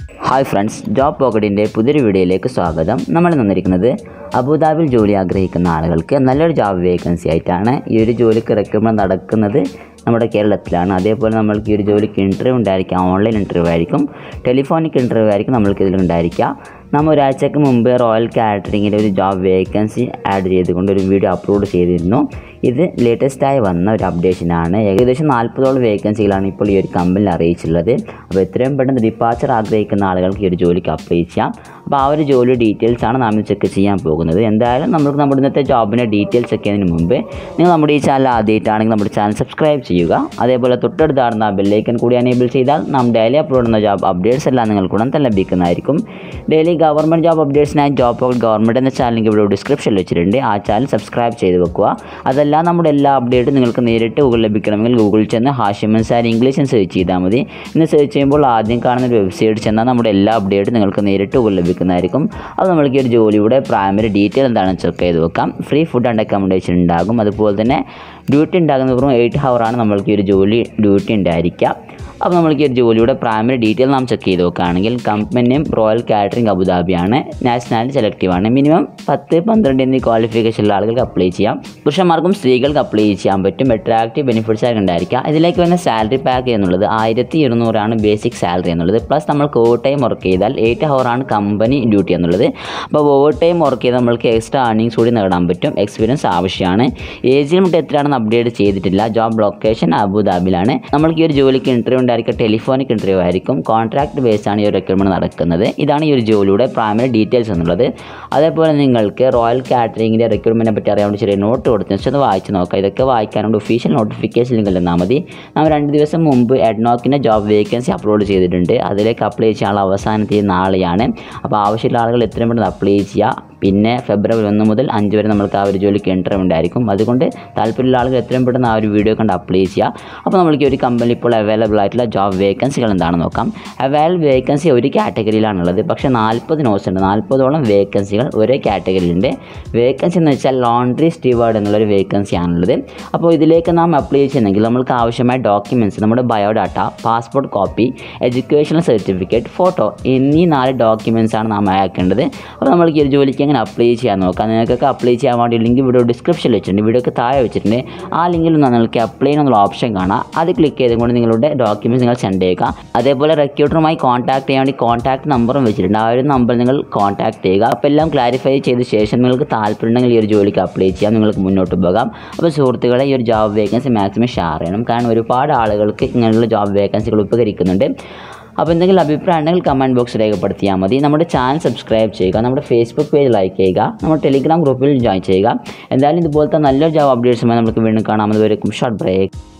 hi friends job പോക്കറ്റിൻ്റെ പുതിയൊരു വീഡിയോയിലേക്ക് സ്വാഗതം നമ്മൾ നിന്നിരിക്കുന്നത് അബുദാബിയിൽ ജോലി ആഗ്രഹിക്കുന്ന ആളുകൾക്ക് നല്ലൊരു ജോബ് വേക്കൻസി ആയിട്ടാണ് ഈ ഒരു ജോലിക്ക് റിക്രൂട്ട്മെൻറ്റ് നടക്കുന്നത് നമ്മുടെ കേരളത്തിലാണ് അതേപോലെ നമ്മൾക്ക് ഈ ഒരു ജോലിക്ക് ഇൻ്റർവ്യൂ ഉണ്ടായിരിക്കാം ഓൺലൈൻ ഇൻ്റർവ്യൂ ആയിരിക്കും ടെലിഫോണിക് ഇൻ്റർവ്യൂ ആയിരിക്കും നമ്മൾക്ക് ഇതിൽ ഉണ്ടായിരിക്കുക നമ്മൾ ഒരാഴ്ചക്ക് മുമ്പ് റോയൽ കാറ്ററിങ്ങിൻ്റെ ഒരു ജോബ് വേക്കൻസി ആഡ് ചെയ്തുകൊണ്ട് ഒരു വീഡിയോ അപ്ലോഡ് ചെയ്തിരുന്നു ഇത് ലേറ്റസ്റ്റായി വന്ന ഒരു അപ്ഡേഷനാണ് ഏകദേശം നാൽപ്പതോളം വേക്കൻസികളാണ് ഇപ്പോൾ ഈ ഒരു കമ്പനിയിൽ അറിയിച്ചിട്ടുള്ളത് അപ്പോൾ എത്രയും പെട്ടെന്ന് ഡിപ്പാച്ചർ ആഗ്രഹിക്കുന്ന ആളുകൾക്ക് ഈ ഒരു ജോലിക്ക് അപ്ലൈ ചെയ്യാം അപ്പോൾ ആ ഒരു ജോലി ഡീറ്റെയിൽസ് ആണ് നാം ചെക്ക് ചെയ്യാൻ പോകുന്നത് എന്തായാലും നമുക്ക് നമ്മുടെ ഇന്നത്തെ ജോബിൻ്റെ ഡീറ്റെയിൽസ് ചെക്ക് ചെയ്യുന്നതിന് മുമ്പ് നിങ്ങൾ നമ്മുടെ ഈ ചാനൽ ആദ്യമായിട്ടാണെങ്കിൽ നമ്മുടെ ചാനൽ സബ്സ്ക്രൈബ് ചെയ്യുക അതേപോലെ തൊട്ടടുത്താർന്ന ബെല്ലൈക്കൻ കൂടി അനേബിൾ ചെയ്താൽ നാം ഡെയിലി അപ്ലോഡ് ചെയ്യുന്ന ജോബ് അപ്ഡേറ്റ്സ് എല്ലാം നിങ്ങൾക്ക് ഉടൻ തന്നെ ലഭിക്കുന്നതായിരിക്കും ഡെയിലി ഗവൺമെൻറ് ജോബ് അപ്ഡേറ്റ്സിനായി ജോബ് പോക്കറ്റ് ഗവൺമെൻറ് എന്ന ചാനൽ ലിങ്ക് ഇവിടെ ഡിസ്ക്രിപ്ഷനിൽ വെച്ചിട്ടുണ്ട് ആ ചാനൽ സബ്സ്ക്രൈബ് ചെയ്ത് വെക്കുക അതല്ല നമ്മുടെ എല്ലാ അപ്ഡേറ്റും നിങ്ങൾക്ക് നേരിട്ട് ഗൂഗിൾ ലഭിക്കണമെങ്കിൽ ഗൂഗിളിൽ ചെന്ന് ഹാഷിമൻ സാർ ഇംഗ്ലീഷ് എന്ന് സെർച്ച് ചെയ്താൽ മതി ഇന്ന് സെർച്ച് ചെയ്യുമ്പോൾ ആദ്യം കാണുന്ന ഒരു വെബ്സൈറ്റ് ചെന്നാൽ നമ്മുടെ എല്ലാ അപ്ഡേറ്റും നിങ്ങൾക്ക് നേരിട്ട് ഗൂഗിൾ ലഭിക്കുന്നതായിരിക്കും അത് നമ്മൾക്ക് ഈ ഒരു ജോലിയുടെ പ്രൈമറി ഡീറ്റെയിൽ എന്താണെന്ന് ചെക്ക് ചെയ്ത് വെക്കാം ഫ്രീ ഫുഡ് ആൻഡ് അക്കോമഡേഷൻ ഉണ്ടാകും അതുപോലെ തന്നെ ഡ്യൂട്ടി ഉണ്ടാകുന്ന വെറും എയ്റ്റ് ഹവറാണ് നമ്മൾക്ക് ഈ ഒരു ജോലി ഡ്യൂട്ടി ഉണ്ടായിരിക്കുക അപ്പോൾ നമ്മൾക്ക് ഈ ഒരു ജോലിയുടെ പ്രൈമറി ഡീറ്റെയിൽ നാം ചെക്ക് ചെയ്ത് നോക്കുകയാണെങ്കിൽ കമ്പനിയും റോയൽ കാറ്ററിംഗ് അബുദാബിയാണ് നാഷണാലിറ്റി സെലക്റ്റീവ് ആണ് മിനിമം പത്ത് പന്ത്രണ്ട് എന്നീ ക്വാളിഫിക്കേഷനുള്ള ആളുകൾക്ക് അപ്ലൈ ചെയ്യാം പുരുഷന്മാർക്കും സ്ത്രീകൾക്ക് അപ്ലൈ ചെയ്യാൻ പറ്റും അട്രാക്റ്റീവ് ബെനിഫിറ്റ്സ് ആയി ഉണ്ടായിരിക്കുക ഇതിലേക്ക് വരുന്ന സാലറി പാക്ക് എന്നുള്ളത് ആയിരത്തി ഇരുന്നൂറാണ് ബേസിക് സാലറി എന്നുള്ളത് പ്ലസ് നമ്മൾക്ക് ഓവർ ടൈം വർക്ക് ചെയ്താൽ എയ്റ്റ് ഹവറാണ് കമ്പനി ഡ്യൂട്ടി എന്നുള്ളത് അപ്പോൾ ഓവർ ടൈം വർക്ക് ചെയ്താൽ നമ്മൾക്ക് എക്സ്ട്രാ ഏർണിങ്സ് കൂടി നേടാൻ പറ്റും എക്സ്പീരിയൻസ് ആവശ്യമാണ് ഏജ് ലിമിറ്റ് എത്രയാണെന്ന് അപ്ഡേറ്റ് ചെയ്തിട്ടില്ല ജോബ് ലൊക്കേഷൻ അബുദാബിയിലാണ് നമ്മൾക്ക് ഈ ഒരു ജോലിക്ക് ഇൻ്റർവ്യൂ ഉണ്ടായിരിക്കുക ടെലിഫോണിക് ഇൻ്റർവ്യൂ ആയിരിക്കും കോൺട്രാക്ട് ബേസ് ആണ് ഈ ഒരു റിക്രൂട്ട്മെൻറ്റ് നടക്കുന്നത് ഇതാണ് ഈ ഒരു ജോലിയുടെ പ്രൈമറി ഡീറ്റെയിൽസ് എന്നുള്ളത് അതേപോലെ നിങ്ങൾക്ക് റോയൽ കാറ്ററിങ്ങിൻ്റെ റിക്രൂട്ട്മെൻറ്റിനെ പറ്റി അറിയാൻ വേണ്ടി ചെറിയ നോട്ട് കൊടുത്തു വെച്ചാൽ അത് വായിച്ച് നോക്കാം ഇതൊക്കെ വായിക്കാനുണ്ട് ഒഫീഷ്യൽ നോട്ടിഫിക്കേഷൻ ലിങ്ക് എന്നാൽ മതി നമ്മൾ രണ്ട് ദിവസം മുമ്പ് എഡ്നോക്കിൻ്റെ ജോബ് വേക്കൻസി അപ്ലോഡ് ചെയ്തിട്ടുണ്ട് അതിലേക്ക് അപ്ലൈ ചെയ്യാനുള്ള അവസാന തീയതി നാളെയാണ് അപ്പോൾ ആവശ്യമുള്ള ആളുകൾ എത്രയും പെട്ടെന്ന് അപ്ലൈ ചെയ്യുക പിന്നെ ഫെബ്രുവരി ഒന്ന് മുതൽ അഞ്ച് വരെ നമുക്ക് ആ ഒരു ജോലിക്ക് ഇൻ്റർവ്യൂ ഉണ്ടായിരിക്കും അതുകൊണ്ട് താല്പര്യമുള്ള ആളുകൾ എത്രയും പെട്ടെന്ന് ആ ഒരു വീഡിയോ കണ്ട് അപ്ലൈ ചെയ്യുക അപ്പോൾ നമ്മൾക്ക് ഒരു കമ്പനി ഇപ്പോൾ അവൈലബിൾ ആയിട്ടുള്ള ജോബ് വേക്കൻസികൾ എന്താണെന്ന് നോക്കാം അവൈലബിൾ വേക്കൻസി ഒരു കാറ്റഗറിയിലാണുള്ളത് പക്ഷേ നാൽപ്പത് നോട്ട്സ് ഉണ്ട് നാൽപ്പതോളം വേക്കൻസികൾ ഒരേ കാറ്റഗറിയിലുണ്ട് വേക്കൻസി എന്ന് വെച്ചാൽ ലോണ്ട്രി സ്റ്റീവാർഡ് എന്നുള്ളൊരു വേക്കൻസി ആണുള്ളത് അപ്പോൾ ഇതിലേക്ക് നാം അപ്ലൈ ചെയ്യുന്നെങ്കിൽ നമ്മൾക്ക് ആവശ്യമായ ഡോക്യുമെൻറ്റ്സ് നമ്മുടെ biodata passport copy educational certificate photo എന്നീ നാല് ഡോക്യുമെൻറ്റ്സ് ആണ് നാം അയക്കേണ്ടത് അപ്പോൾ നമ്മൾക്ക് ഈ ഒരു ജോലിക്ക് എങ്ങനെ അപ്ലൈ ചെയ്യാൻ നോക്കാം നിങ്ങൾക്കൊക്കെ അപ്ലൈ ചെയ്യാൻ വേണ്ടി ലിങ്ക് വീഡിയോ ഡിസ്ക്രിപ്ഷനിൽ വെച്ചിട്ടുണ്ട് വീഡിയോക്ക് താഴെ വെച്ചിട്ടുണ്ട് ആ ലിങ്കിൽ നിന്ന് നിങ്ങൾക്ക് അപ്ലൈ എന്നുള്ള ഓപ്ഷൻ കാണാം അത് ക്ലിക്ക് ചെയ്തുകൊണ്ട് നിങ്ങളുടെ ഡോക്യുമെൻറ്റ്സ് നിങ്ങൾ സെൻഡ് ചെയ്യുക അതേപോലെ റെക്യൂട്ടറുമായി കോൺടാക്ട് ചെയ്യാൻ വേണ്ടി കോൺടാക്ട് നമ്പറും വെച്ചിട്ടുണ്ട് ആ ഒരു നമ്പർ നിങ്ങൾ കോൺടാക്ട് ചെയ്യുക അപ്പോൾ എല്ലാം ക്ലാരിഫൈ ചെയ്ത ശേഷം നിങ്ങൾക്ക് താല്പര്യമുണ്ടെങ്കിൽ ഈ ഒരു ജോലിക്ക് അപ്ലൈ ചെയ്യാം നിങ്ങൾക്ക് മുന്നോട്ട് പോകാം അപ്പോൾ സുഹൃത്തുക്കളെ ഈ ഒരു ജോബ് വേക്കൻസി മാക്സിമം ഷെയർ ചെയ്യണം കാരണം ഒരുപാട് ആളുകൾക്ക് ഇങ്ങനെയുള്ള ജോബ് വേക്കൻസികൾ ഉപകരിക്കുന്നുണ്ട് അപ്പോൾ എന്തെങ്കിലും അഭിപ്രായം ഉണ്ടെങ്കിൽ കമൻറ്റ് ബോക്സ് രേഖപ്പെടുത്തിയാൽ മതി നമ്മുടെ ചാനൽ സബ്സ്ക്രൈബ് ചെയ്യുക നമ്മുടെ ഫേസ്ബുക്ക് പേജ് ലൈക്ക് ചെയ്യുക നമ്മുടെ ടെലിഗ്രാം ഗ്രൂപ്പിൽ ജോയിൻ ചെയ്യുക എന്തായാലും ഇതുപോലത്തെ നല്ലൊരു ജോബ് അപ്ഡേറ്റ്സുമായി നമുക്ക് വീണ്ടും കാണാമെന്ന് വരയ്ക്കും ഷോർട്ട് ബ്രേക്ക്